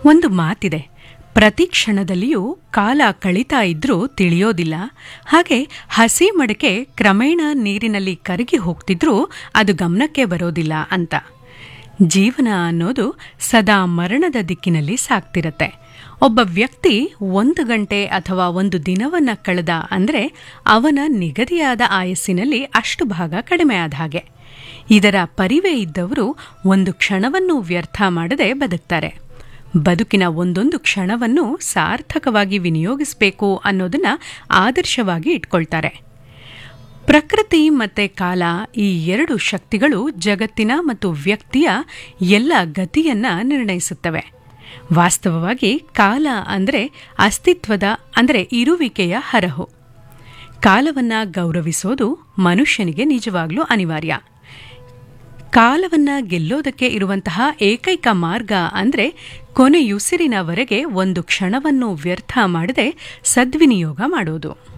ಒಂದು ಮಾತಿದೆ ಪ್ರತಿ ಕ್ಷಣದಲ್ಲಿಯೂ ಕಾಲ ಕಳೀತಾ ಇದ್ರೂ ತಿಳಿಯೋದಿಲ್ಲ ಹಾಗೆ ಹಸಿ ಮಡಕೆ ಕ್ರಮೇಣ ನೀರಿನಲ್ಲಿ ಕರಗಿ ಹೋಗ್ತಿದ್ರೂ ಅದು ಗಮನಕ್ಕೆ ಬರೋದಿಲ್ಲ ಅಂತ ಜೀವನ ಅನ್ನೋದು ಸದಾ ಮರಣದ ದಿಕ್ಕಿನಲ್ಲಿ ಸಾಗ್ತಿರತ್ತೆ ಒಬ್ಬ ವ್ಯಕ್ತಿ ಒಂದು ಗಂಟೆ ಅಥವಾ ಒಂದು ದಿನವನ್ನ ಕಳೆದ ಅಂದ್ರೆ ಅವನ ನಿಗದಿಯಾದ ಆಯಸ್ಸಿನಲ್ಲಿ ಅಷ್ಟು ಭಾಗ ಕಡಿಮೆ ಆದ ಹಾಗೆ ಇದರ ಪರಿವೆ ಇದ್ದವರು ಒಂದು ಕ್ಷಣವನ್ನು ವ್ಯರ್ಥ ಮಾಡದೆ ಬದುಕ್ತಾರೆ ಬದುಕಿನ ಒಂದೊಂದು ಕ್ಷಣವನ್ನು ಸಾರ್ಥಕವಾಗಿ ವಿನಿಯೋಗಿಸಬೇಕು ಅನ್ನೋದನ್ನ ಆದರ್ಶವಾಗಿ ಇಟ್ಕೊಳ್ತಾರೆ ಪ್ರಕೃತಿ ಮತ್ತೆ ಕಾಲ ಈ ಎರಡು ಶಕ್ತಿಗಳು ಜಗತ್ತಿನ ಮತ್ತು ವ್ಯಕ್ತಿಯ ಎಲ್ಲ ಗತಿಯನ್ನ ನಿರ್ಣಯಿಸುತ್ತವೆ ವಾಸ್ತವವಾಗಿ ಕಾಲ ಅಂದರೆ ಅಸ್ತಿತ್ವದ ಅಂದರೆ ಇರುವಿಕೆಯ ಹರಹು ಕಾಲವನ್ನ ಗೌರವಿಸೋದು ಮನುಷ್ಯನಿಗೆ ನಿಜವಾಗ್ಲೂ ಅನಿವಾರ್ಯ ಕಾಲವನ್ನ ಗೆಲ್ಲೋದಕ್ಕೆ ಇರುವಂತಹ ಏಕೈಕ ಮಾರ್ಗ ಅಂದ್ರೆ ಕೊನೆಯುಸಿರಿನವರೆಗೆ ಒಂದು ಕ್ಷಣವನ್ನು ವ್ಯರ್ಥ ಮಾಡದೆ ಸದ್ವಿನಿಯೋಗ ಮಾಡೋದು